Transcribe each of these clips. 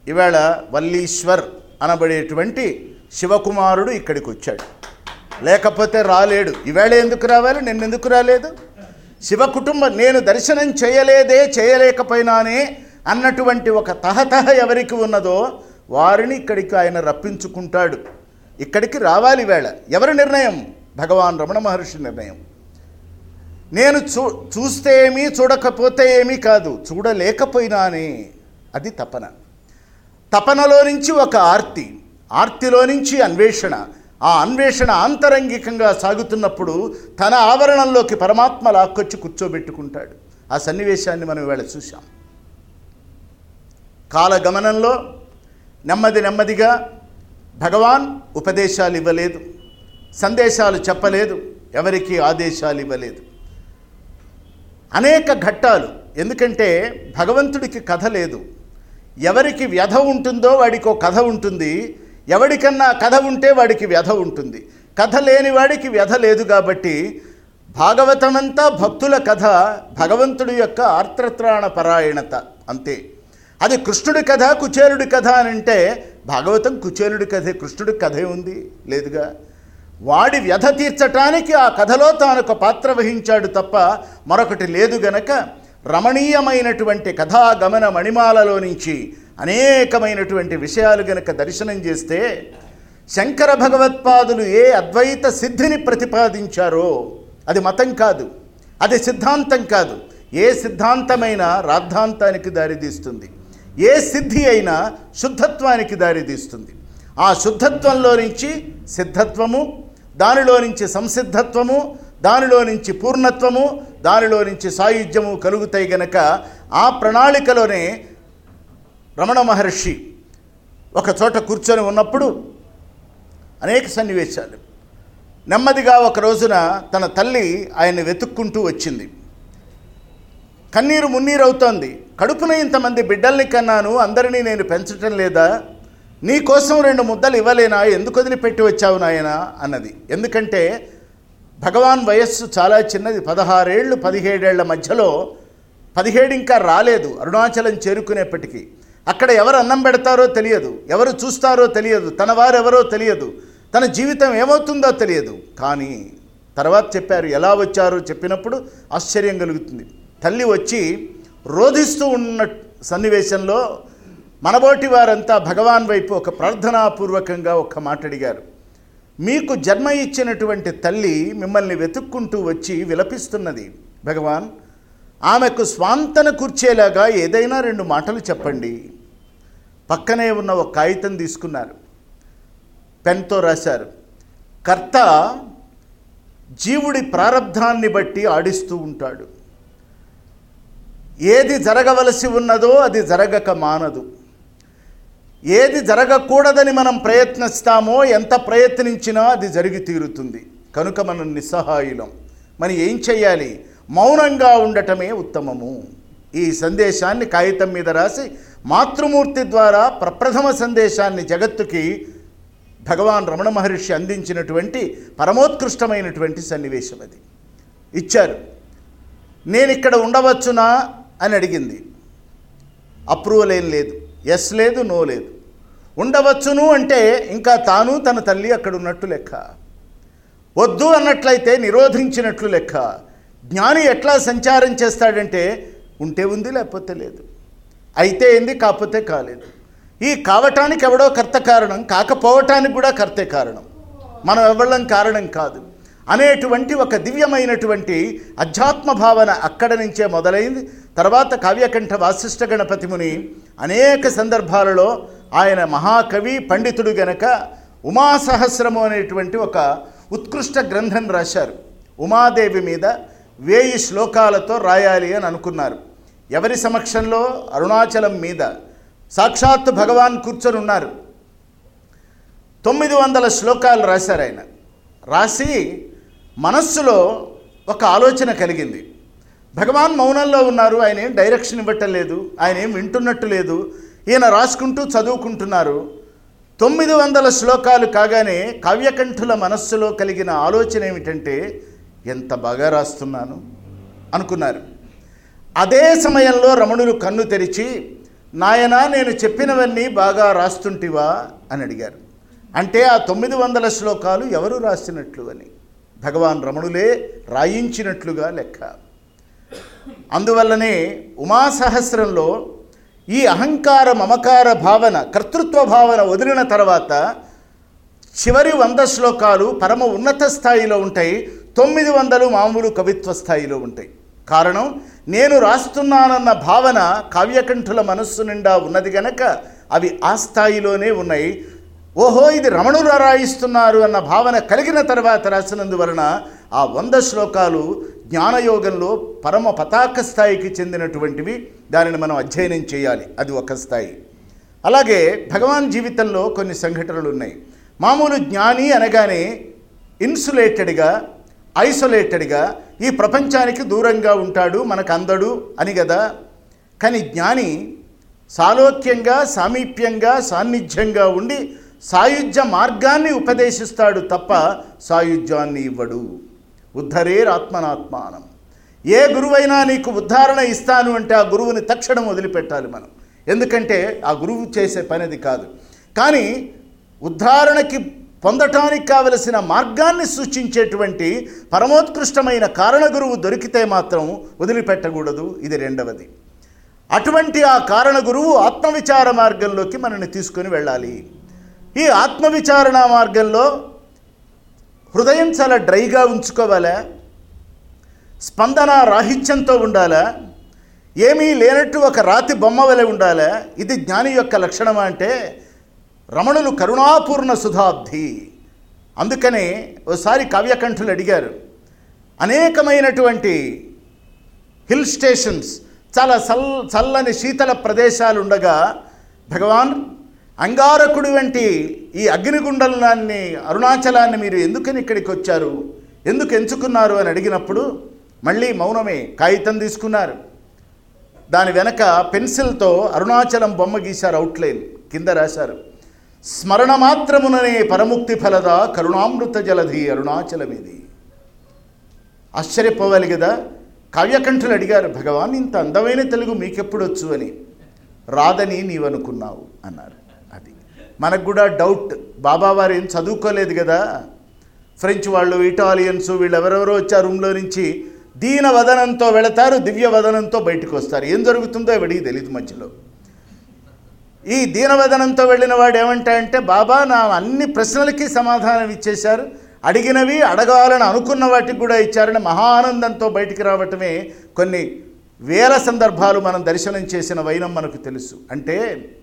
ఇవాళ వల్లీశ్వర్ అనబడేటువంటి శివకుమారుడు ఇక్కడికి వచ్చాడు లేకపోతే రాలేడు ఈవేళ ఎందుకు రావాలి నిన్న ఎందుకు రాలేదు శివ కుటుంబం నేను దర్శనం చేయలేదే చేయలేకపోయినానే అన్నటువంటి ఒక తహతహ ఎవరికి ఉన్నదో వారిని ఇక్కడికి ఆయన రప్పించుకుంటాడు ఇక్కడికి రావాలి వేళ ఎవరి నిర్ణయం భగవాన్ రమణ మహర్షి నిర్ణయం నేను చూ చూస్తే ఏమీ చూడకపోతే ఏమీ కాదు చూడలేకపోయినానే అది తపన తపనలో నుంచి ఒక ఆర్తి ఆర్తిలో నుంచి అన్వేషణ ఆ అన్వేషణ ఆంతరంగికంగా సాగుతున్నప్పుడు తన ఆవరణంలోకి పరమాత్మ లాక్కొచ్చి కూర్చోబెట్టుకుంటాడు ఆ సన్నివేశాన్ని మనం ఇవాళ చూసాం కాలగమనంలో నెమ్మది నెమ్మదిగా భగవాన్ ఉపదేశాలు ఇవ్వలేదు సందేశాలు చెప్పలేదు ఎవరికి ఆదేశాలు ఇవ్వలేదు అనేక ఘట్టాలు ఎందుకంటే భగవంతుడికి కథ లేదు ఎవరికి వ్యధ ఉంటుందో వాడికి ఒక కథ ఉంటుంది ఎవడికన్నా కథ ఉంటే వాడికి వ్యధ ఉంటుంది కథ లేని వాడికి వ్యధ లేదు కాబట్టి భాగవతమంతా భక్తుల కథ భగవంతుడి యొక్క ఆర్త్రత్రాణ పరాయణత అంతే అది కృష్ణుడి కథ కుచేలుడి కథ అని అంటే భాగవతం కుచేలుడి కథే కృష్ణుడి కథే ఉంది లేదుగా వాడి వ్యధ తీర్చటానికి ఆ కథలో తాను ఒక పాత్ర వహించాడు తప్ప మరొకటి లేదు గనక రమణీయమైనటువంటి కథాగమన మణిమాలలో నుంచి అనేకమైనటువంటి విషయాలు గనక దర్శనం చేస్తే శంకర భగవత్పాదులు ఏ అద్వైత సిద్ధిని ప్రతిపాదించారో అది మతం కాదు అది సిద్ధాంతం కాదు ఏ సిద్ధాంతమైనా రాద్ధాంతానికి దారితీస్తుంది ఏ సిద్ధి అయినా శుద్ధత్వానికి దారితీస్తుంది ఆ శుద్ధత్వంలో నుంచి సిద్ధత్వము దానిలో నుంచి సంసిద్ధత్వము దానిలో నుంచి పూర్ణత్వము దానిలో నుంచి సాయుధ్యము కలుగుతాయి గనక ఆ ప్రణాళికలోనే రమణ మహర్షి ఒక చోట కూర్చొని ఉన్నప్పుడు అనేక సన్నివేశాలు నెమ్మదిగా ఒక రోజున తన తల్లి ఆయన్ని వెతుక్కుంటూ వచ్చింది కన్నీరు మున్నీరు అవుతోంది కడుపున ఇంతమంది బిడ్డల్ని కన్నాను అందరినీ నేను పెంచటం లేదా నీ కోసం రెండు ముద్దలు ఇవ్వలేనా ఎందుకు వదిలిపెట్టి వచ్చావు నాయనా అన్నది ఎందుకంటే భగవాన్ వయస్సు చాలా చిన్నది పదహారేళ్ళు పదిహేడేళ్ల మధ్యలో పదిహేడు ఇంకా రాలేదు అరుణాచలం చేరుకునేప్పటికీ అక్కడ ఎవరు అన్నం పెడతారో తెలియదు ఎవరు చూస్తారో తెలియదు తన వారెవరో తెలియదు తన జీవితం ఏమవుతుందో తెలియదు కానీ తర్వాత చెప్పారు ఎలా వచ్చారో చెప్పినప్పుడు ఆశ్చర్యం కలుగుతుంది తల్లి వచ్చి రోధిస్తూ ఉన్న సన్నివేశంలో మనబోటి వారంతా భగవాన్ వైపు ఒక ప్రార్థనాపూర్వకంగా ఒక మాట అడిగారు మీకు జన్మ ఇచ్చినటువంటి తల్లి మిమ్మల్ని వెతుక్కుంటూ వచ్చి విలపిస్తున్నది భగవాన్ ఆమెకు స్వాంతన కూర్చేలాగా ఏదైనా రెండు మాటలు చెప్పండి పక్కనే ఉన్న ఒక కాగితం తీసుకున్నారు పెన్తో రాశారు కర్త జీవుడి ప్రారంధాన్ని బట్టి ఆడిస్తూ ఉంటాడు ఏది జరగవలసి ఉన్నదో అది జరగక మానదు ఏది జరగకూడదని మనం ప్రయత్నిస్తామో ఎంత ప్రయత్నించినా అది జరిగి తీరుతుంది కనుక మనం నిస్సహాయులం మరి ఏం చెయ్యాలి మౌనంగా ఉండటమే ఉత్తమము ఈ సందేశాన్ని కాగితం మీద రాసి మాతృమూర్తి ద్వారా ప్రప్రథమ సందేశాన్ని జగత్తుకి భగవాన్ రమణ మహర్షి అందించినటువంటి పరమోత్కృష్టమైనటువంటి సన్నివేశం అది ఇచ్చారు నేను ఇక్కడ ఉండవచ్చునా అని అడిగింది అప్రూవల్ ఏం లేదు ఎస్ లేదు నో లేదు ఉండవచ్చును అంటే ఇంకా తాను తన తల్లి అక్కడ ఉన్నట్టు లెక్క వద్దు అన్నట్లయితే నిరోధించినట్లు లెక్క జ్ఞాని ఎట్లా సంచారం చేస్తాడంటే ఉంటే ఉంది లేకపోతే లేదు అయితే ఏంది కాకపోతే కాలేదు ఈ కావటానికి ఎవడో కర్త కారణం కాకపోవటానికి కూడా కర్తే కారణం మనం ఎవళ్ళం కారణం కాదు అనేటువంటి ఒక దివ్యమైనటువంటి అధ్యాత్మ భావన అక్కడ నుంచే మొదలైంది తర్వాత కావ్యకంఠ వాసిష్ఠ గణపతి ముని అనేక సందర్భాలలో ఆయన మహాకవి పండితుడు గనక ఉమాసహస్రము అనేటువంటి ఒక ఉత్కృష్ట గ్రంథం రాశారు ఉమాదేవి మీద వేయి శ్లోకాలతో రాయాలి అని అనుకున్నారు ఎవరి సమక్షంలో అరుణాచలం మీద సాక్షాత్ భగవాన్ కూర్చొని ఉన్నారు తొమ్మిది వందల శ్లోకాలు రాశారు ఆయన రాసి మనస్సులో ఒక ఆలోచన కలిగింది భగవాన్ మౌనంలో ఉన్నారు ఆయన ఏం డైరెక్షన్ ఇవ్వటం లేదు ఆయన ఏం వింటున్నట్టు లేదు ఈయన రాసుకుంటూ చదువుకుంటున్నారు తొమ్మిది వందల శ్లోకాలు కాగానే కావ్యకంఠుల మనస్సులో కలిగిన ఆలోచన ఏమిటంటే ఎంత బాగా రాస్తున్నాను అనుకున్నారు అదే సమయంలో రమణులు కన్ను తెరిచి నాయనా నేను చెప్పినవన్నీ బాగా రాస్తుంటివా అని అడిగారు అంటే ఆ తొమ్మిది వందల శ్లోకాలు ఎవరు రాసినట్లు అని భగవాన్ రమణులే రాయించినట్లుగా లెక్క అందువల్లనే ఉమాసహస్రంలో ఈ అహంకార మమకార భావన కర్తృత్వ భావన వదిలిన తర్వాత చివరి వంద శ్లోకాలు పరమ ఉన్నత స్థాయిలో ఉంటాయి తొమ్మిది వందలు మామూలు కవిత్వ స్థాయిలో ఉంటాయి కారణం నేను రాస్తున్నానన్న భావన కావ్యకంఠుల మనస్సు నిండా ఉన్నది గనక అవి ఆ స్థాయిలోనే ఉన్నాయి ఓహో ఇది రమణులు రాయిస్తున్నారు అన్న భావన కలిగిన తర్వాత రాసినందువలన ఆ వంద శ్లోకాలు జ్ఞానయోగంలో పరమ పతాక స్థాయికి చెందినటువంటివి దానిని మనం అధ్యయనం చేయాలి అది ఒక స్థాయి అలాగే భగవాన్ జీవితంలో కొన్ని సంఘటనలు ఉన్నాయి మామూలు జ్ఞాని అనగానే ఇన్సులేటెడ్గా ఐసోలేటెడ్గా ఈ ప్రపంచానికి దూరంగా ఉంటాడు మనకు అందడు అని కదా కానీ జ్ఞాని సాలోక్యంగా సామీప్యంగా సాన్నిధ్యంగా ఉండి సాయుధ్య మార్గాన్ని ఉపదేశిస్తాడు తప్ప సాయుధ్యాన్ని ఇవ్వడు ఉద్ధరేరాత్మనాత్మానం ఏ గురువైనా నీకు ఉద్ధారణ ఇస్తాను అంటే ఆ గురువుని తక్షణం వదిలిపెట్టాలి మనం ఎందుకంటే ఆ గురువు చేసే పని అది కాదు కానీ ఉద్ధారణకి పొందటానికి కావలసిన మార్గాన్ని సూచించేటువంటి పరమోత్కృష్టమైన కారణ గురువు దొరికితే మాత్రం వదిలిపెట్టకూడదు ఇది రెండవది అటువంటి ఆ కారణ గురువు ఆత్మవిచార మార్గంలోకి మనల్ని తీసుకొని వెళ్ళాలి ఈ ఆత్మవిచారణ మార్గంలో హృదయం చాలా డ్రైగా ఉంచుకోవాలా స్పందన రాహిత్యంతో ఉండాలా ఏమీ లేనట్టు ఒక రాతి బొమ్మ వలె ఉండాలా ఇది జ్ఞాని యొక్క లక్షణమా అంటే రమణులు కరుణాపూర్ణ సుధాబ్ది అందుకనే ఓసారి కావ్యకంఠులు అడిగారు అనేకమైనటువంటి హిల్ స్టేషన్స్ చాలా చల్ చల్లని శీతల ప్రదేశాలు ఉండగా భగవాన్ అంగారకుడు వంటి ఈ అగ్నిగుండలాన్ని అరుణాచలాన్ని మీరు ఎందుకని ఇక్కడికి వచ్చారు ఎందుకు ఎంచుకున్నారు అని అడిగినప్పుడు మళ్ళీ మౌనమే కాగితం తీసుకున్నారు దాని వెనక పెన్సిల్తో అరుణాచలం బొమ్మ గీశారు అవుట్లైన్ కింద రాశారు స్మరణ మాత్రముననే పరముక్తి ఫలద కరుణామృత జలధి అరుణాచలమిది ఆశ్చర్యపోవాలి కదా కావ్యకంఠులు అడిగారు భగవాన్ ఇంత అందమైన తెలుగు మీకెప్పుడొచ్చు అని రాదని నీవనుకున్నావు అన్నారు అది మనకు కూడా డౌట్ బాబావారు ఏం చదువుకోలేదు కదా ఫ్రెంచ్ వాళ్ళు ఇటాలియన్స్ వీళ్ళు ఎవరెవరో వచ్చారు రూమ్లో నుంచి దీన వదనంతో వెళతారు దివ్య వదనంతో బయటకు వస్తారు ఏం జరుగుతుందో ఎవడికి తెలియదు మధ్యలో ఈ దీనవదనంతో వెళ్ళిన వాడు ఏమంటాయంటే బాబా నా అన్ని ప్రశ్నలకి సమాధానం ఇచ్చేశారు అడిగినవి అడగాలని అనుకున్న వాటికి కూడా ఇచ్చారని మహా ఆనందంతో బయటికి రావటమే కొన్ని వేల సందర్భాలు మనం దర్శనం చేసిన వైనం మనకు తెలుసు అంటే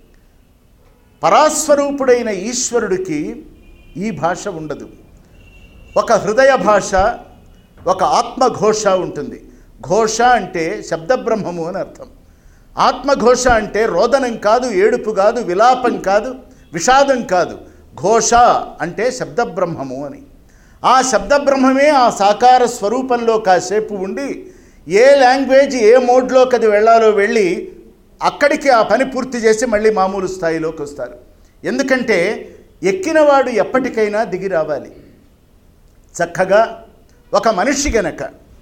పరాస్వరూపుడైన ఈశ్వరుడికి ఈ భాష ఉండదు ఒక హృదయ భాష ఒక ఆత్మఘోష ఉంటుంది ఘోష అంటే శబ్దబ్రహ్మము అని అర్థం ఆత్మఘోష అంటే రోదనం కాదు ఏడుపు కాదు విలాపం కాదు విషాదం కాదు ఘోష అంటే శబ్దబ్రహ్మము అని ఆ శబ్దబ్రహ్మమే ఆ సాకార స్వరూపంలో కాసేపు ఉండి ఏ లాంగ్వేజ్ ఏ మోడ్లోకి అది వెళ్ళాలో వెళ్ళి అక్కడికి ఆ పని పూర్తి చేసి మళ్ళీ మామూలు స్థాయిలోకి వస్తారు ఎందుకంటే ఎక్కినవాడు ఎప్పటికైనా దిగి రావాలి చక్కగా ఒక మనిషి గనక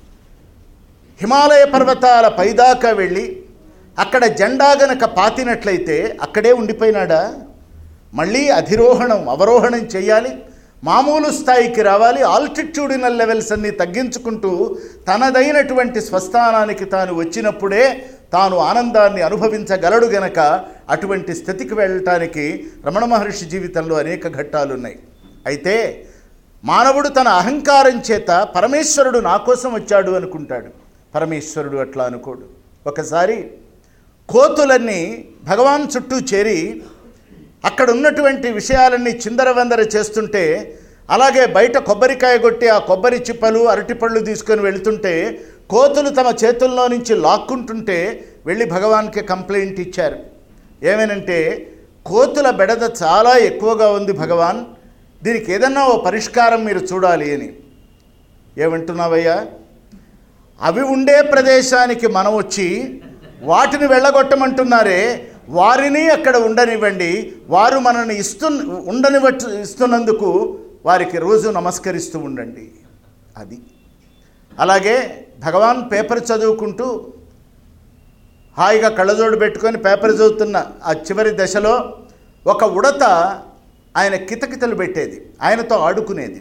హిమాలయ పర్వతాల పైదాకా వెళ్ళి అక్కడ జెండా గనక పాతినట్లయితే అక్కడే ఉండిపోయినాడా మళ్ళీ అధిరోహణం అవరోహణం చేయాలి మామూలు స్థాయికి రావాలి ఆల్టిట్యూడినల్ లెవెల్స్ అన్ని తగ్గించుకుంటూ తనదైనటువంటి స్వస్థానానికి తాను వచ్చినప్పుడే తాను ఆనందాన్ని అనుభవించగలడు గనక అటువంటి స్థితికి వెళ్ళటానికి రమణ మహర్షి జీవితంలో అనేక ఘట్టాలు ఉన్నాయి అయితే మానవుడు తన అహంకారం చేత పరమేశ్వరుడు నా కోసం వచ్చాడు అనుకుంటాడు పరమేశ్వరుడు అట్లా అనుకోడు ఒకసారి కోతులన్నీ భగవాన్ చుట్టూ చేరి అక్కడ ఉన్నటువంటి విషయాలన్నీ చిందరవందర చేస్తుంటే అలాగే బయట కొబ్బరికాయ కొట్టి ఆ కొబ్బరి చిప్పలు అరటిపళ్ళు తీసుకొని వెళుతుంటే కోతులు తమ చేతుల్లో నుంచి లాక్కుంటుంటే వెళ్ళి భగవాన్కి కంప్లైంట్ ఇచ్చారు ఏమేనంటే కోతుల బెడద చాలా ఎక్కువగా ఉంది భగవాన్ దీనికి ఏదన్నా ఓ పరిష్కారం మీరు చూడాలి అని ఏమంటున్నావయ్యా అవి ఉండే ప్రదేశానికి మనం వచ్చి వాటిని వెళ్ళగొట్టమంటున్నారే వారిని అక్కడ ఉండనివ్వండి వారు మనల్ని ఇస్తు ఉండనివ్వట్టు ఇస్తున్నందుకు వారికి రోజు నమస్కరిస్తూ ఉండండి అది అలాగే భగవాన్ పేపర్ చదువుకుంటూ హాయిగా కళ్ళజోడు పెట్టుకొని పేపర్ చదువుతున్న ఆ చివరి దశలో ఒక ఉడత ఆయన కితకితలు పెట్టేది ఆయనతో ఆడుకునేది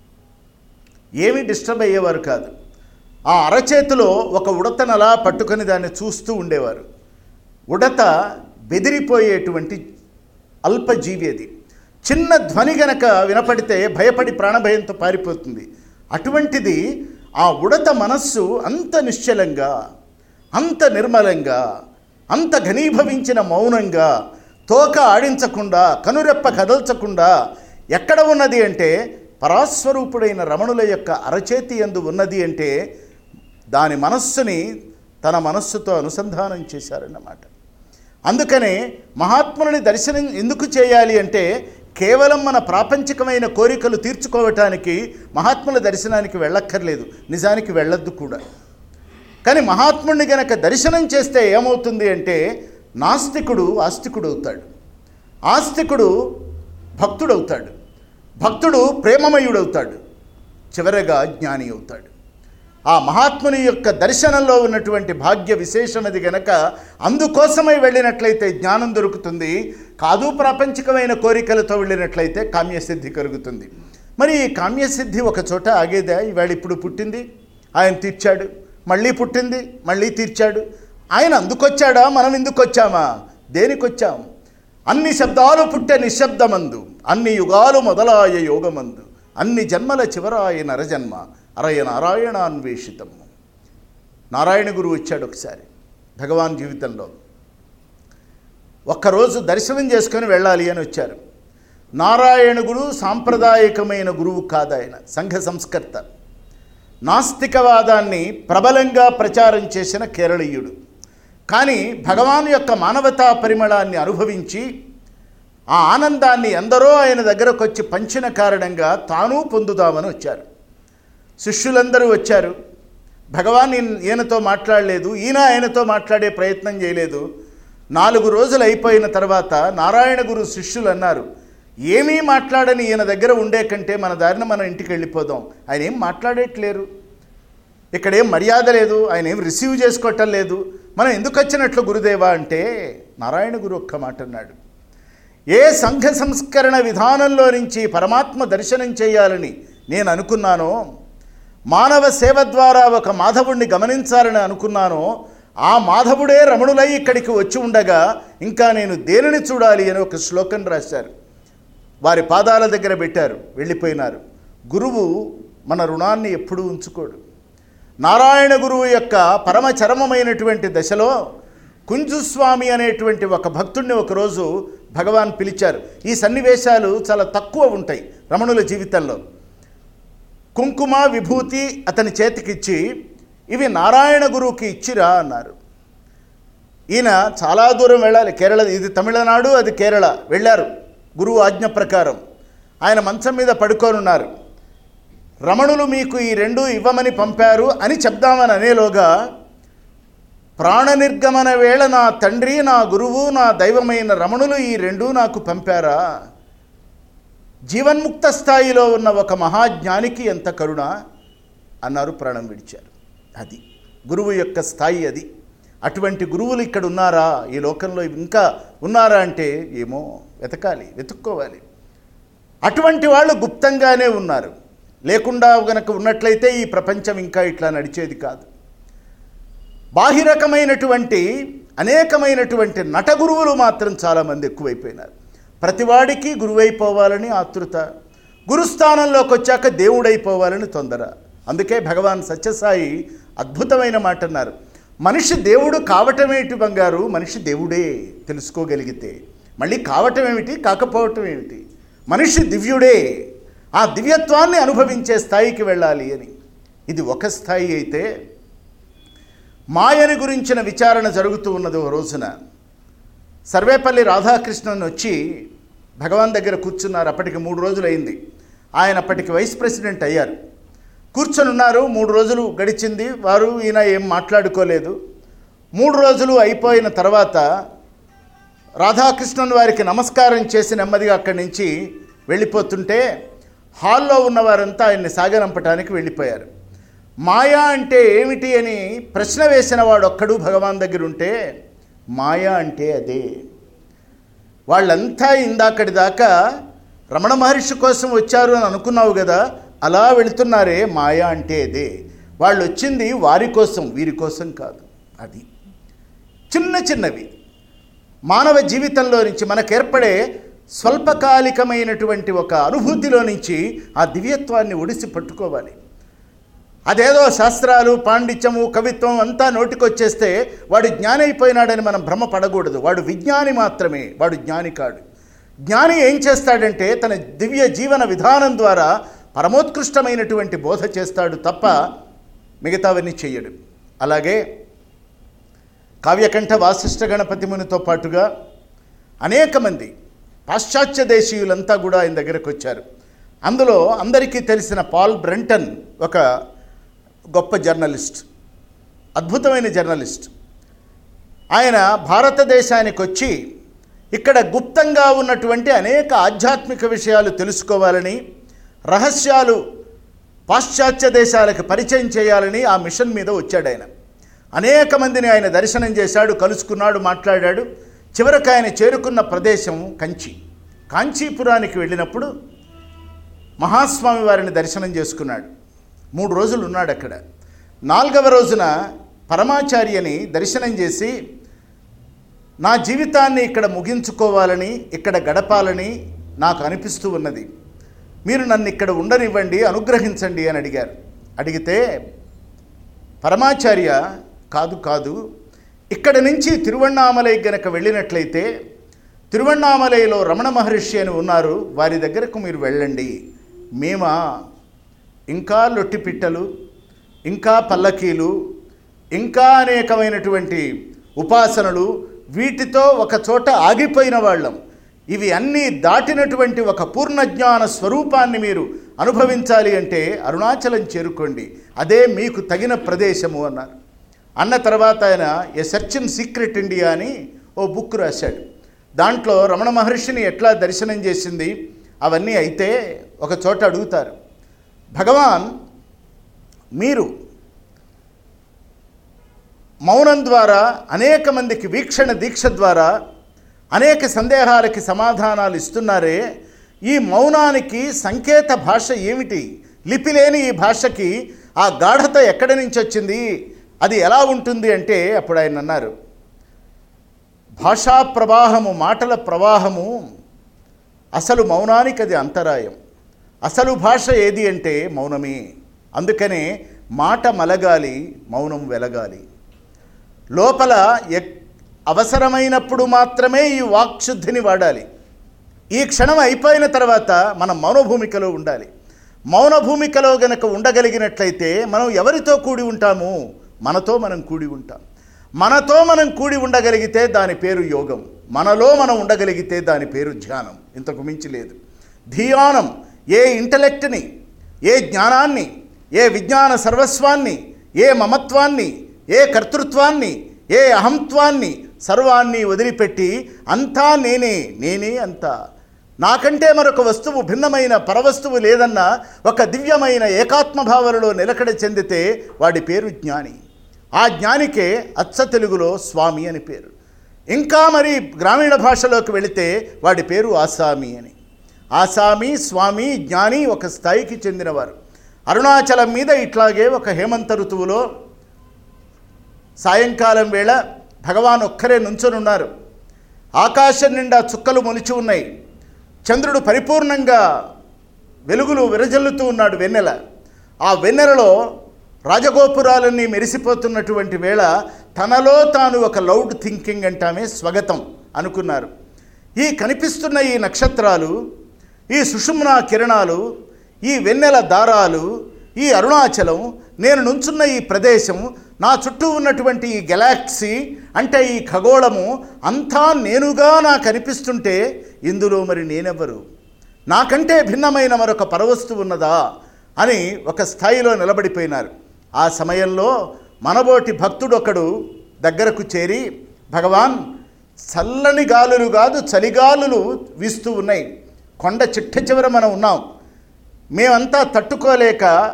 ఏమీ డిస్టర్బ్ అయ్యేవారు కాదు ఆ అరచేతిలో ఒక ఉడతను అలా పట్టుకొని దాన్ని చూస్తూ ఉండేవారు ఉడత బెదిరిపోయేటువంటి అల్పజీవి అది చిన్న ధ్వని గనక వినపడితే భయపడి ప్రాణభయంతో పారిపోతుంది అటువంటిది ఆ ఉడత మనస్సు అంత నిశ్చలంగా అంత నిర్మలంగా అంత ఘనీభవించిన మౌనంగా తోక ఆడించకుండా కనురెప్ప కదల్చకుండా ఎక్కడ ఉన్నది అంటే పరాస్వరూపుడైన రమణుల యొక్క అరచేతి ఎందు ఉన్నది అంటే దాని మనస్సుని తన మనస్సుతో అనుసంధానం చేశారన్నమాట అందుకనే మహాత్ములని దర్శనం ఎందుకు చేయాలి అంటే కేవలం మన ప్రాపంచికమైన కోరికలు తీర్చుకోవటానికి మహాత్ముల దర్శనానికి వెళ్ళక్కర్లేదు నిజానికి వెళ్ళొద్దు కూడా కానీ మహాత్ముడిని గనక దర్శనం చేస్తే ఏమవుతుంది అంటే నాస్తికుడు ఆస్తికుడు అవుతాడు ఆస్తికుడు భక్తుడవుతాడు భక్తుడు ప్రేమమయుడవుతాడు చివరగా జ్ఞాని అవుతాడు ఆ మహాత్ముని యొక్క దర్శనంలో ఉన్నటువంటి భాగ్య విశేషమది గనక అందుకోసమై వెళ్ళినట్లయితే జ్ఞానం దొరుకుతుంది కాదు ప్రాపంచికమైన కోరికలతో వెళ్ళినట్లయితే కామ్యసిద్ధి కలుగుతుంది మరి ఈ కామ్యసిద్ధి ఒక చోట ఆగేదా ఇవాళ ఇప్పుడు పుట్టింది ఆయన తీర్చాడు మళ్ళీ పుట్టింది మళ్ళీ తీర్చాడు ఆయన అందుకొచ్చాడా మనం ఎందుకు వచ్చామా దేనికొచ్చాం అన్ని శబ్దాలు పుట్టే నిశ్శబ్దమందు అన్ని యుగాలు మొదలాయ యోగమందు అన్ని జన్మల చివరాయ నరజన్మ అరయ నారాయణాన్వేషితము నారాయణ గురువు వచ్చాడు ఒకసారి భగవాన్ జీవితంలో ఒక్కరోజు దర్శనం చేసుకొని వెళ్ళాలి అని వచ్చారు నారాయణ గురువు సాంప్రదాయకమైన గురువు కాదు ఆయన సంఘ సంస్కర్త నాస్తికవాదాన్ని ప్రబలంగా ప్రచారం చేసిన కేరళీయుడు కానీ భగవాన్ యొక్క మానవతా పరిమళాన్ని అనుభవించి ఆ ఆనందాన్ని ఎందరో ఆయన దగ్గరకు వచ్చి పంచిన కారణంగా తాను పొందుదామని వచ్చారు శిష్యులందరూ వచ్చారు భగవాన్ ఈయన- ఈయనతో మాట్లాడలేదు ఈయన ఆయనతో మాట్లాడే ప్రయత్నం చేయలేదు నాలుగు రోజులు అయిపోయిన తర్వాత నారాయణ గురు శిష్యులు అన్నారు ఏమీ మాట్లాడని ఈయన దగ్గర ఉండే కంటే మన దారిన మనం ఇంటికి వెళ్ళిపోదాం ఆయన ఏం మాట్లాడేట్లేరు ఇక్కడ ఏం మర్యాద లేదు ఆయన ఏం రిసీవ్ చేసుకోవటం లేదు మనం ఎందుకు వచ్చినట్లు గురుదేవా అంటే నారాయణ గురు ఒక్క మాట అన్నాడు ఏ సంఘ సంస్కరణ విధానంలో నుంచి పరమాత్మ దర్శనం చేయాలని నేను అనుకున్నానో మానవ సేవ ద్వారా ఒక మాధవుణ్ణి గమనించాలని అనుకున్నానో ఆ మాధవుడే రమణులై ఇక్కడికి వచ్చి ఉండగా ఇంకా నేను దేనిని చూడాలి అని ఒక శ్లోకం రాశారు వారి పాదాల దగ్గర పెట్టారు వెళ్ళిపోయినారు గురువు మన రుణాన్ని ఎప్పుడూ ఉంచుకోడు నారాయణ గురువు యొక్క పరమచరమమైనటువంటి దశలో కుంజుస్వామి అనేటువంటి ఒక భక్తుడిని ఒకరోజు భగవాన్ పిలిచారు ఈ సన్నివేశాలు చాలా తక్కువ ఉంటాయి రమణుల జీవితంలో కుంకుమ విభూతి అతని చేతికిచ్చి ఇవి నారాయణ గురువుకి ఇచ్చిరా అన్నారు ఈయన చాలా దూరం వెళ్ళాలి కేరళ ఇది తమిళనాడు అది కేరళ వెళ్ళారు గురువు ఆజ్ఞ ప్రకారం ఆయన మంచం మీద పడుకొని ఉన్నారు రమణులు మీకు ఈ రెండు ఇవ్వమని పంపారు అని చెప్దామని అనేలోగా ప్రాణ నిర్గమన వేళ నా తండ్రి నా గురువు నా దైవమైన రమణులు ఈ రెండూ నాకు పంపారా జీవన్ముక్త స్థాయిలో ఉన్న ఒక మహాజ్ఞానికి ఎంత కరుణ అన్నారు ప్రాణం విడిచారు అది గురువు యొక్క స్థాయి అది అటువంటి గురువులు ఇక్కడ ఉన్నారా ఈ లోకంలో ఇంకా ఉన్నారా అంటే ఏమో వెతకాలి వెతుక్కోవాలి అటువంటి వాళ్ళు గుప్తంగానే ఉన్నారు లేకుండా గనక ఉన్నట్లయితే ఈ ప్రపంచం ఇంకా ఇట్లా నడిచేది కాదు బాహిరకమైనటువంటి అనేకమైనటువంటి నట గురువులు మాత్రం చాలామంది ఎక్కువైపోయినారు ప్రతివాడికి గురువైపోవాలని ఆతృత గురుస్థానంలోకి వచ్చాక దేవుడైపోవాలని తొందర అందుకే భగవాన్ సత్యసాయి అద్భుతమైన మాట అన్నారు మనిషి దేవుడు కావటమేమిటి బంగారు మనిషి దేవుడే తెలుసుకోగలిగితే మళ్ళీ కావటం ఏమిటి కాకపోవటం ఏమిటి మనిషి దివ్యుడే ఆ దివ్యత్వాన్ని అనుభవించే స్థాయికి వెళ్ళాలి అని ఇది ఒక స్థాయి అయితే మాయని గురించిన విచారణ జరుగుతూ ఉన్నది ఓ రోజున సర్వేపల్లి రాధాకృష్ణన్ వచ్చి భగవాన్ దగ్గర కూర్చున్నారు అప్పటికి మూడు రోజులు అయింది ఆయన అప్పటికి వైస్ ప్రెసిడెంట్ అయ్యారు కూర్చొని ఉన్నారు మూడు రోజులు గడిచింది వారు ఈయన ఏం మాట్లాడుకోలేదు మూడు రోజులు అయిపోయిన తర్వాత రాధాకృష్ణన్ వారికి నమస్కారం చేసి నెమ్మదిగా అక్కడి నుంచి వెళ్ళిపోతుంటే హాల్లో ఉన్నవారంతా ఆయన్ని సాగనంపటానికి వెళ్ళిపోయారు మాయా అంటే ఏమిటి అని ప్రశ్న వేసిన వాడు ఒక్కడు భగవాన్ దగ్గర ఉంటే మాయా అంటే అదే వాళ్ళంతా ఇందాకటి దాకా రమణ మహర్షి కోసం వచ్చారు అని అనుకున్నావు కదా అలా వెళుతున్నారే మాయా అంటే అదే వాళ్ళు వచ్చింది వారి కోసం వీరి కోసం కాదు అది చిన్న చిన్నవి మానవ జీవితంలో నుంచి మనకు ఏర్పడే స్వల్పకాలికమైనటువంటి ఒక అనుభూతిలో నుంచి ఆ దివ్యత్వాన్ని ఒడిసి పట్టుకోవాలి అదేదో శాస్త్రాలు పాండిత్యము కవిత్వం అంతా నోటికొచ్చేస్తే వాడు జ్ఞాని అయిపోయినాడని మనం భ్రమ పడకూడదు వాడు విజ్ఞాని మాత్రమే వాడు జ్ఞాని కాడు జ్ఞాని ఏం చేస్తాడంటే తన దివ్య జీవన విధానం ద్వారా పరమోత్కృష్టమైనటువంటి బోధ చేస్తాడు తప్ప మిగతావన్నీ చెయ్యడు అలాగే కావ్యకంఠ వాసిష్ఠ గణపతి మునితో పాటుగా అనేక మంది పాశ్చాత్య దేశీయులంతా కూడా ఆయన దగ్గరకు వచ్చారు అందులో అందరికీ తెలిసిన పాల్ బ్రెంటన్ ఒక గొప్ప జర్నలిస్ట్ అద్భుతమైన జర్నలిస్ట్ ఆయన భారతదేశానికి వచ్చి ఇక్కడ గుప్తంగా ఉన్నటువంటి అనేక ఆధ్యాత్మిక విషయాలు తెలుసుకోవాలని రహస్యాలు పాశ్చాత్య దేశాలకు పరిచయం చేయాలని ఆ మిషన్ మీద వచ్చాడు ఆయన అనేక మందిని ఆయన దర్శనం చేశాడు కలుసుకున్నాడు మాట్లాడాడు చివరికి ఆయన చేరుకున్న ప్రదేశం కంచి కాంచీపురానికి వెళ్ళినప్పుడు మహాస్వామి వారిని దర్శనం చేసుకున్నాడు మూడు రోజులు ఉన్నాడు అక్కడ నాలుగవ రోజున పరమాచార్యని దర్శనం చేసి నా జీవితాన్ని ఇక్కడ ముగించుకోవాలని ఇక్కడ గడపాలని నాకు అనిపిస్తూ ఉన్నది మీరు నన్ను ఇక్కడ ఉండనివ్వండి అనుగ్రహించండి అని అడిగారు అడిగితే పరమాచార్య కాదు కాదు ఇక్కడ నుంచి తిరువണ്ണామలై గనక వెళ్ళినట్లయితే తిరువണ്ണామలైలో రమణ మహర్షి అని ఉన్నారు వారి దగ్గరకు మీరు వెళ్ళండి మేమా ఇంకా లొట్టిపిట్టలు ఇంకా పల్లకీలు ఇంకా అనేకమైనటువంటి ఉపాసనలు వీటితో ఒక చోట ఆగిపోయిన వాళ్ళం ఇవి అన్నీ దాటినటువంటి ఒక పూర్ణజ్ఞాన స్వరూపాన్ని మీరు అనుభవించాలి అంటే అరుణాచలం చేరుకోండి అదే మీకు తగిన ప్రదేశము అన్నారు అన్న తర్వాత ఆయన a search in secret India అని ఓ బుక్ రాశాడు దాంట్లో రమణ మహర్షిని ఎట్లా దర్శనం చేసింది అవన్నీ అయితే ఒక చోట అడుగుతారు భగవాన్ మీరు మౌనం ద్వారా అనేక మందికి వీక్షణ దీక్ష ద్వారా అనేక సందేహాలకి సమాధానాలు ఇస్తున్నారే ఈ మౌనానికి సంకేత భాష ఏమిటి లిపి లేని ఈ భాషకి ఆ గాఢత ఎక్కడి నుంచి వచ్చింది అది ఎలా ఉంటుంది అంటే అప్పుడు ఆయన అన్నారు భాషా ప్రవాహము మాటల ప్రవాహము అసలు మౌనానికి అది అంతరాయం అసలు భాష ఏది అంటే మౌనమే అందుకనే మాట మలగాలి మౌనం వెలగాలి లోపల ఎక్ అవసరమైనప్పుడు మాత్రమే ఈ వాక్శుద్ధిని వాడాలి ఈ క్షణం అయిపోయిన తర్వాత మనం మౌనభూమికలో ఉండాలి మౌనభూమికలో గనక ఉండగలిగినట్లయితే మనం ఎవరితో కూడి ఉంటాము మనతో మనం కూడి ఉంటాం మనతో మనం కూడి ఉండగలిగితే దాని పేరు యోగం మనలో మనం ఉండగలిగితే దాని పేరు ధ్యానం ఇంతకు మించి లేదు ధియానం ఏ ఇంటలెక్ట్ని ఏ జ్ఞానాన్ని ఏ విజ్ఞాన సర్వస్వాన్ని ఏ మమత్వాన్ని ఏ కర్తృత్వాన్ని ఏ అహంత్వాన్ని సర్వాన్ని వదిలిపెట్టి అంతా నేనే నేనే అంతా నాకంటే మరొక వస్తువు భిన్నమైన పరవస్తువు లేదన్న ఒక దివ్యమైన ఏకాత్మభావనలో నిలకడ చెందితే వాడి పేరు జ్ఞాని ఆ జ్ఞానికే అచ్చ తెలుగులో స్వామి అని పేరు ఇంకా మరి గ్రామీణ భాషలోకి వెళితే వాడి పేరు ఆసామి అని ఆసామి స్వామి జ్ఞాని ఒక స్థాయికి చెందినవారు అరుణాచలం మీద ఇట్లాగే ఒక హేమంత ఋతువులో సాయంకాలం వేళ భగవాన్ ఒక్కరే నుంచొనున్నారు ఆకాశం నిండా చుక్కలు మొలిచి ఉన్నాయి చంద్రుడు పరిపూర్ణంగా వెలుగులు విరజల్లుతూ ఉన్నాడు వెన్నెల ఆ వెన్నెలలో రాజగోపురాలన్నీ మెరిసిపోతున్నటువంటి వేళ తనలో తాను ఒక లౌడ్ థింకింగ్ అంటామే స్వగతం అనుకున్నారు ఈ కనిపిస్తున్న ఈ నక్షత్రాలు ఈ సుషుమ్న కిరణాలు ఈ వెన్నెల దారాలు ఈ అరుణాచలం నేను నుంచున్న ఈ ప్రదేశం నా చుట్టూ ఉన్నటువంటి ఈ గెలాక్సీ అంటే ఈ ఖగోళము అంతా నేనుగా నాకు అనిపిస్తుంటే ఇందులో మరి నేనెవరు నాకంటే భిన్నమైన మరొక పరవస్తు ఉన్నదా అని ఒక స్థాయిలో నిలబడిపోయినారు ఆ సమయంలో మనబోటి భక్తుడొకడు దగ్గరకు చేరి భగవాన్ చల్లని గాలులు కాదు చలిగాలులు వీస్తూ ఉన్నాయి కొండ చిట్ట చివర మనం ఉన్నాం మేమంతా తట్టుకోలేక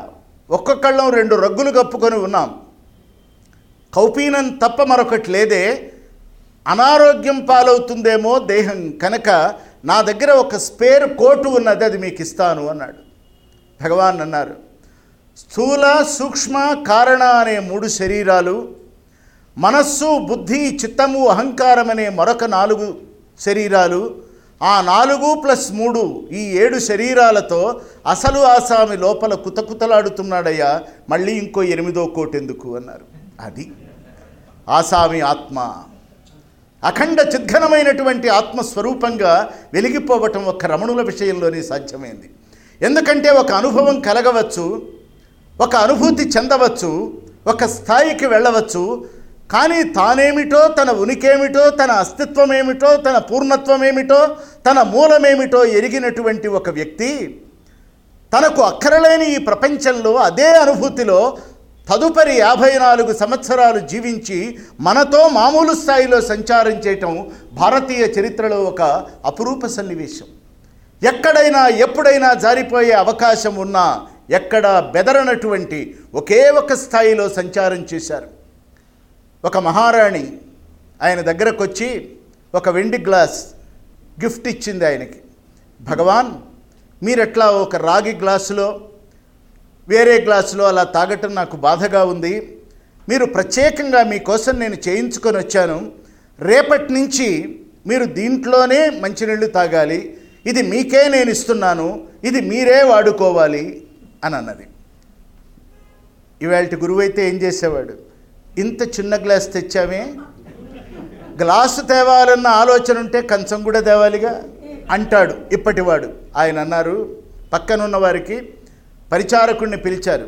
ఒక్కొక్కళ్ళం రెండు రగ్గులు కప్పుకొని ఉన్నాం కౌపీనం తప్ప మరొకటి లేదే అనారోగ్యం పాలవుతుందేమో దేహం కనుక నా దగ్గర ఒక స్పేర్ కోటు ఉన్నది అది మీకు ఇస్తాను అన్నాడు భగవాన్ అన్నారు స్థూల సూక్ష్మ కారణ అనే మూడు శరీరాలు మనస్సు బుద్ధి చిత్తము అహంకారం అనే మరొక నాలుగు శరీరాలు ఆ నాలుగు ప్లస్ మూడు ఈ ఏడు శరీరాలతో అసలు ఆసామి లోపల కుతకుతలాడుతున్నాడయ్యా మళ్ళీ ఇంకో ఎనిమిదో కోటెందుకు అన్నారు అది ఆసామి ఆత్మ అఖండ చిద్ఘనమైనటువంటి ఆత్మస్వరూపంగా వెలిగిపోవటం ఒక రమణుల విషయంలోనే సాధ్యమైంది ఎందుకంటే ఒక అనుభవం కలగవచ్చు ఒక అనుభూతి చెందవచ్చు ఒక స్థాయికి వెళ్ళవచ్చు కానీ తానేమిటో తన ఉనికేమిటో తన అస్తిత్వం ఏమిటో తన పూర్ణత్వం ఏమిటో తన మూలమేమిటో ఎరిగినటువంటి ఒక వ్యక్తి తనకు అక్కరలేని ఈ ప్రపంచంలో అదే అనుభూతిలో తదుపరి యాభై నాలుగు సంవత్సరాలు జీవించి మనతో మామూలు స్థాయిలో సంచారం చేయటం భారతీయ చరిత్రలో ఒక అపురూప సన్నివేశం ఎక్కడైనా ఎప్పుడైనా జారిపోయే అవకాశం ఉన్నా ఎక్కడ బెదరనటువంటి ఒకే ఒక స్థాయిలో సంచారం చేశారు ఒక మహారాణి ఆయన దగ్గరకు వచ్చి ఒక వెండి గ్లాస్ గిఫ్ట్ ఇచ్చింది ఆయనకి భగవాన్ మీరెట్లా ఒక రాగి గ్లాసులో వేరే గ్లాసులో అలా తాగటం నాకు బాధగా ఉంది మీరు ప్రత్యేకంగా మీకోసం నేను చేయించుకొని వచ్చాను రేపటి నుంచి మీరు దీంట్లోనే మంచినీళ్ళు తాగాలి ఇది మీకే నేను ఇస్తున్నాను ఇది మీరే వాడుకోవాలి అని అన్నది ఇవాళ గురువు అయితే ఏం చేసేవాడు ఇంత చిన్న గ్లాస్ తెచ్చామే గ్లాసు తేవాలన్న ఆలోచన ఉంటే కంచం కూడా తేవాలిగా అంటాడు ఇప్పటివాడు ఆయన అన్నారు పక్కనున్న వారికి పరిచారకుడిని పిలిచారు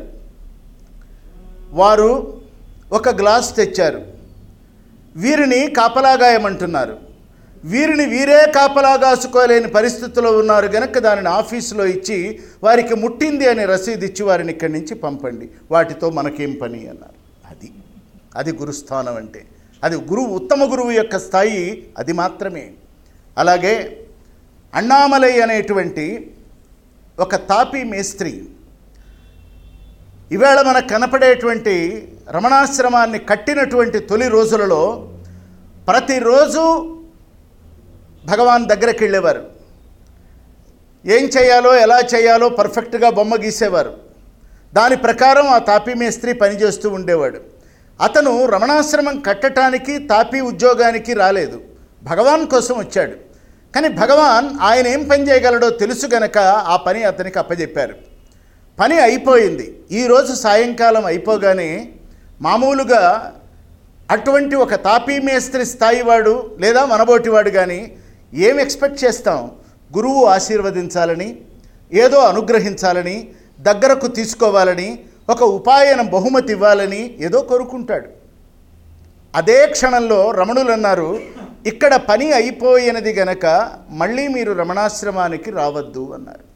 వారు ఒక గ్లాస్ తెచ్చారు వీరిని కాపలాగాయమంటున్నారు వీరిని వీరే కాపలాగాసుకోలేని పరిస్థితిలో ఉన్నారు గనక దానిని ఆఫీసులో ఇచ్చి వారికి ముట్టింది అనే రసీదు ఇచ్చి వారిని ఇక్కడి నుంచి పంపండి వాటితో మనకేం పని అన్నారు అది అది గురుస్థానం అంటే అది గురువు ఉత్తమ గురువు యొక్క స్థాయి అది మాత్రమే అలాగే అన్నామలై అనేటువంటి ఒక తాపీ మేస్త్రి ఈవేళ మనకు కనపడేటువంటి రమణాశ్రమాన్ని కట్టినటువంటి తొలి రోజులలో ప్రతిరోజు భగవాన్ దగ్గరికి వెళ్ళేవారు ఏం చేయాలో ఎలా చేయాలో పర్ఫెక్ట్గా బొమ్మ గీసేవారు దాని ప్రకారం ఆ తాపీ మేస్త్రి పనిచేస్తూ ఉండేవాడు అతను రమణాశ్రమం కట్టడానికి తాపీ ఉద్యోగానికి రాలేదు భగవాన్ కోసం వచ్చాడు కానీ భగవాన్ ఆయన ఏం పని చేయగలడో తెలుసు గనక ఆ పని అతనికి అప్పజెప్పారు పని అయిపోయింది ఈరోజు సాయంకాలం అయిపోగానే మామూలుగా అటువంటి ఒక తాపీ మేస్త్రి స్థాయివాడు లేదా మనబోటివాడు కానీ ఏం ఎక్స్పెక్ట్ చేస్తాం గురువు ఆశీర్వదించాలని ఏదో అనుగ్రహించాలని దగ్గరకు తీసుకోవాలని ఒక ఉపాయనం బహుమతి ఇవ్వాలని ఏదో కోరుకుంటాడు అదే క్షణంలో రమణులు అన్నారు ఇక్కడ పని అయిపోయినది గనక మళ్ళీ మీరు రమణాశ్రమానికి రావద్దు అన్నారు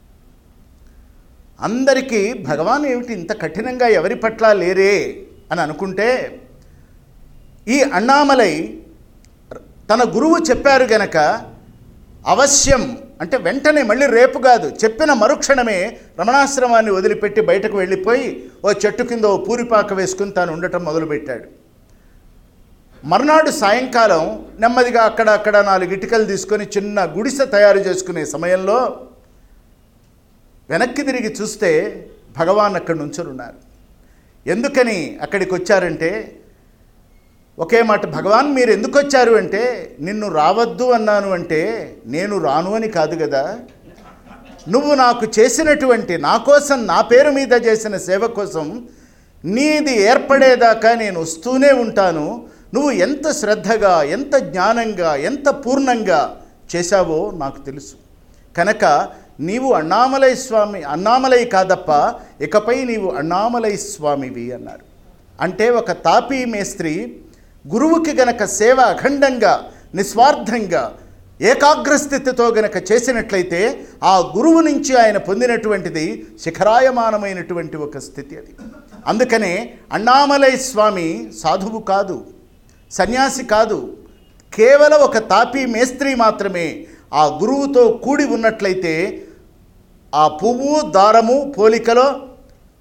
అందరికీ భగవాన్ ఏమిటి ఇంత కఠినంగా ఎవరి పట్ల లేరే అని అనుకుంటే ఈ అన్నామలై తన గురువు చెప్పారు గనక అవశ్యం అంటే వెంటనే మళ్ళీ రేపు కాదు చెప్పిన మరుక్షణమే రమణాశ్రమాన్ని వదిలిపెట్టి బయటకు వెళ్ళిపోయి ఓ చెట్టు కింద ఓ పూరిపాక వేసుకుని తాను ఉండటం మొదలుపెట్టాడు మర్నాడు సాయంకాలం నెమ్మదిగా అక్కడ అక్కడ నాలుగు ఇటుకలు తీసుకొని చిన్న గుడిసె తయారు చేసుకునే సమయంలో వెనక్కి తిరిగి చూస్తే భగవాన్ అక్కడ నుంచొని ఉన్నారు ఎందుకని అక్కడికి వచ్చారంటే ఒకే మాట భగవాన్ మీరు ఎందుకు వచ్చారు అంటే నిన్ను రావద్దు అన్నాను అంటే నేను రాను అని కాదు కదా నువ్వు నాకు చేసినటువంటి నా కోసం నా పేరు మీద చేసిన సేవ కోసం నీది ఏర్పడేదాకా నేను వస్తూనే ఉంటాను నువ్వు ఎంత శ్రద్ధగా ఎంత జ్ఞానంగా ఎంత పూర్ణంగా చేశావో నాకు తెలుసు కనుక నీవు అన్నామలై స్వామి అన్నామలై కాదప్ప ఇకపై నీవు అన్నామలై స్వామివి అన్నారు అంటే ఒక తాపీ మేస్త్రి గురువుకి గనక సేవ అఖండంగా నిస్వార్థంగా ఏకాగ్రస్థితితో గనక చేసినట్లయితే ఆ గురువు నుంచి ఆయన పొందినటువంటిది శిఖరాయమానమైనటువంటి ఒక స్థితి అది అందుకనే అన్నామలై స్వామి సాధువు కాదు సన్యాసి కాదు కేవలం ఒక తాపీ మేస్త్రి మాత్రమే ఆ గురువుతో కూడి ఉన్నట్లయితే ఆ పువ్వు దారము పోలికలో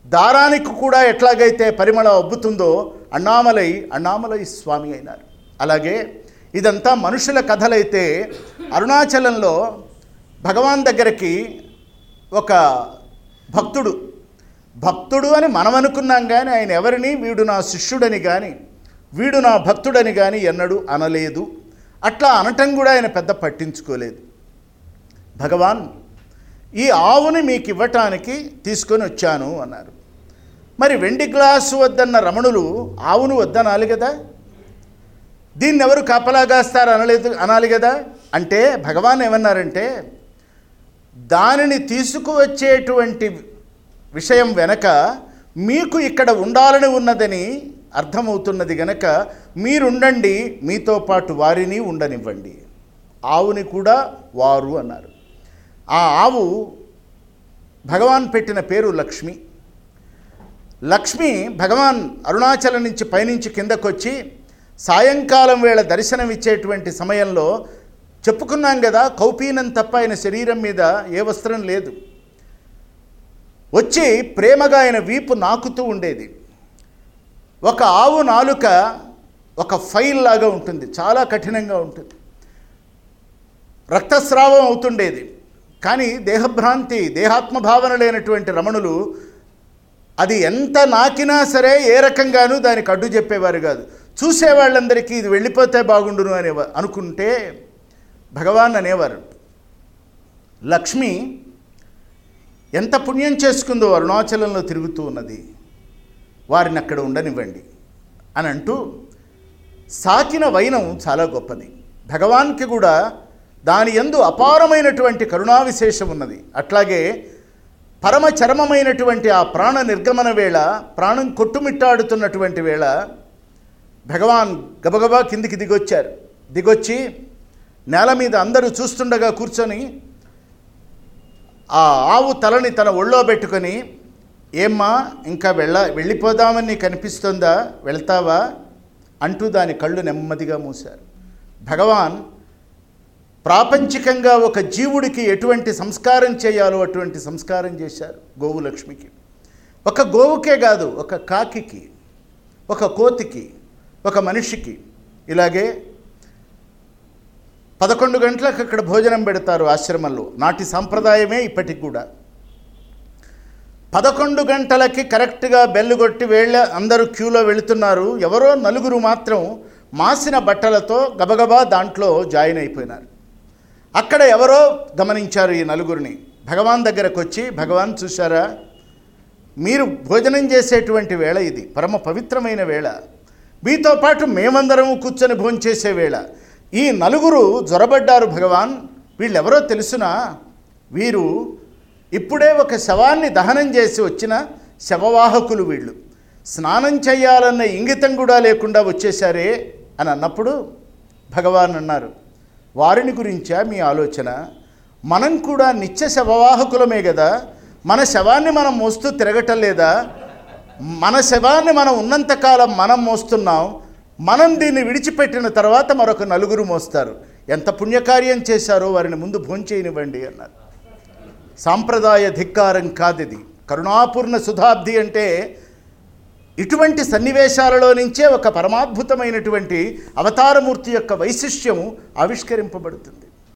దారానికి కూడా ఎట్లాగైతే పరిమళం అబ్బుతుందో అన్నామలై అన్నామలై స్వామి అయినారు అలాగే ఇదంతా మనుషుల కథలైతే అరుణాచలంలో భగవాన్ దగ్గరికి ఒక భక్తుడు భక్తుడు అని మనం అనుకున్నాం కానీ ఆయన ఎవరిని వీడు నా శిష్యుడని కానీ వీడు నా భక్తుడని కానీ ఎన్నడూ అనలేదు అట్లా అనటం కూడా ఆయన పెద్ద పట్టించుకోలేదు భగవాన్ ఈ ఆవుని మీకు ఇవ్వటానికి తీసుకొని వచ్చాను అన్నారు మరి వెండి గ్లాసు వద్దన్న రమణులు ఆవును వద్దనాలి కదా దీన్ని ఎవరు కాపలాగాస్తారు అనలేదు అనాలి కదా అంటే భగవాన్ ఏమన్నారంటే దానిని తీసుకువచ్చేటువంటి విషయం వెనక మీకు ఇక్కడ ఉండాలని ఉన్నదని అర్థమవుతున్నది గనక మీరుండండి మీతో పాటు వారిని ఉండనివ్వండి ఆవుని కూడా వారు అన్నారు ఆ ఆవు భగవాన్ పెట్టిన పేరు లక్ష్మి లక్ష్మి భగవాన్ అరుణాచలం నుంచి పైనుంచి కిందకొచ్చి సాయంకాలం వేళ దర్శనం ఇచ్చేటువంటి సమయంలో చెప్పుకున్నాం కదా కౌపీనం తప్ప ఆయన శరీరం మీద ఏ వస్త్రం లేదు వచ్చి ప్రేమగా ఆయన వీపు నాకుతూ ఉండేది ఒక ఆవు నాలుక ఒక ఫైల్ లాగా ఉంటుంది చాలా కఠినంగా ఉంటుంది రక్తస్రావం అవుతుండేది కానీ దేహభ్రాంతి దేహాత్మ భావన లేనటువంటి రమణులు అది ఎంత నాకినా సరే ఏ రకంగానూ దానికి అడ్డు చెప్పేవారు కాదు చూసేవాళ్ళందరికీ ఇది వెళ్ళిపోతే బాగుండును అనే అనుకుంటే భగవాన్ అనేవారు లక్ష్మి ఎంత పుణ్యం చేసుకుందో అరుణాచలంలో తిరుగుతూ ఉన్నది వారిని అక్కడ ఉండనివ్వండి అని అంటూ సాకిన వైనం చాలా గొప్పది భగవాన్కి కూడా దాని యందు అపారమైనటువంటి కరుణా విశేషం ఉన్నది అట్లాగే పరమ చరమమైనటువంటి ఆ ప్రాణ నిర్గమన వేళ ప్రాణం కొట్టుమిట్టాడుతున్నటువంటి వేళ భగవాన్ గబగబా కిందికి దిగొచ్చారు దిగొచ్చి నేల మీద అందరూ చూస్తుండగా కూర్చొని ఆ ఆవు తలని తన ఒళ్ళో పెట్టుకొని ఏమ్మా ఇంకా వెళ్ళ వెళ్ళిపోదామని నీకు కనిపిస్తుందా వెళ్తావా అంటూ దాని కళ్ళు నెమ్మదిగా మూశారు భగవాన్ ప్రాపంచికంగా ఒక జీవుడికి ఎటువంటి సంస్కారం చేయాలో అటువంటి సంస్కారం చేశారు గోవు లక్ష్మికి ఒక గోవుకే కాదు ఒక కాకికి ఒక కోతికి ఒక మనిషికి ఇలాగే పదకొండు గంటలకు అక్కడ భోజనం పెడతారు ఆశ్రమంలో నాటి సాంప్రదాయమే ఇప్పటికి కూడా పదకొండు గంటలకి కరెక్ట్గా బెల్లు కొట్టి వేళ్ళ అందరూ క్యూలో వెళుతున్నారు ఎవరో నలుగురు మాత్రం మాసిన బట్టలతో గబగబా దాంట్లో జాయిన్ అయిపోయినారు అక్కడ ఎవరో గమనించారు ఈ నలుగురిని భగవాన్ దగ్గరకు వచ్చి భగవాన్ చూశారా మీరు భోజనం చేసేటువంటి వేళ ఇది పరమ పవిత్రమైన వేళ మీతో పాటు మేమందరం కూర్చొని భోంచేసే వేళ ఈ నలుగురు జ్వరబడ్డారు భగవాన్ వీళ్ళెవరో తెలుసునా వీరు ఇప్పుడే ఒక శవాన్ని దహనం చేసి వచ్చిన శవవాహకులు వీళ్ళు స్నానం చేయాలన్న ఇంగితం కూడా లేకుండా వచ్చేసారే అని అన్నప్పుడు భగవాన్ అన్నారు వారిని గురించా మీ ఆలోచన మనం కూడా నిత్య శవవాహకులమే కదా మన శవాన్ని మనం మోస్తూ తిరగటం లేదా మన శవాన్ని మనం ఉన్నంతకాలం మనం మోస్తున్నాం మనం దీన్ని విడిచిపెట్టిన తర్వాత మరొక నలుగురు మోస్తారు ఎంత పుణ్యకార్యం చేశారో వారిని ముందు భోంచేయనివ్వండి అన్నారు సాంప్రదాయ ధిక్కారం కాదిది కరుణాపూర్ణ సుధాబ్ది అంటే ఇటువంటి సన్నివేశాలలో నుంచే ఒక పరమాద్భుతమైనటువంటి అవతారమూర్తి యొక్క వైశిష్ట్యము ఆవిష్కరింపబడుతుంది